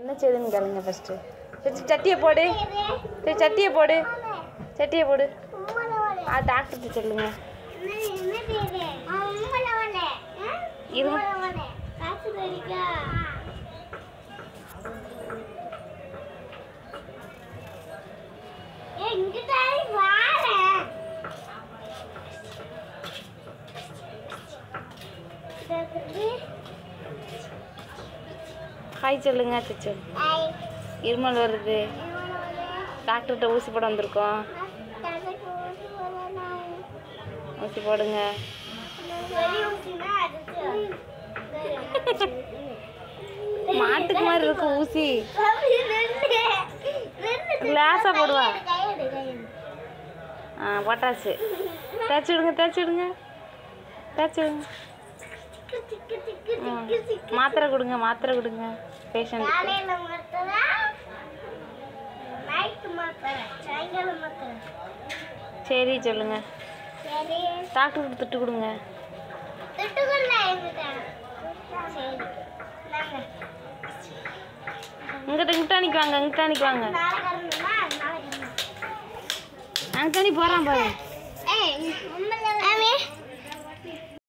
என்ன செய்யுதுன்னு கேளுங்க ஃபஸ்ட்டு சரி சட்டியை போடு சரி சட்டியை போடு சட்டியை போடு ஆ டாக்டர்கிட்ட சொல்லுங்க இருங்க ஹாய் சொல்லுங்க அச்சோ இருமல் வருது டாக்டர்கிட்ட ஊசி போட வந்திருக்கோம் ஊசி போடுங்க மாட்டுக்கு மாதிரி இருக்கு ஊசி கிளாஸா போடுவா ஆ போட்டாச்சு தேய்ச்சி விடுங்க தேய்ச்சி விடுங்க தேய்ச்சி விடுங்க ம். மாத்திரை கொடுங்க மாத்திரை கொடுங்க பேஷண்ட் காலையில மாத்திரை நைட்டு மாத்திரை சாயங்காலம் மாத்திரை சரி சொல்லுங்க சரி டாக்டருக்கு திட்டு கொடுங்க திட்டுக்குள்ள எங்கிட்ட சரி நாங்க இங்கிட்ட இங்கிட்டானிக்கு வாங்க இங்கிட்டானிக்கு வாங்க நாளை வரணுமா நாளை வரணும் அங்கிட்டானி போகிறான் பாரு ஏய் ஆமே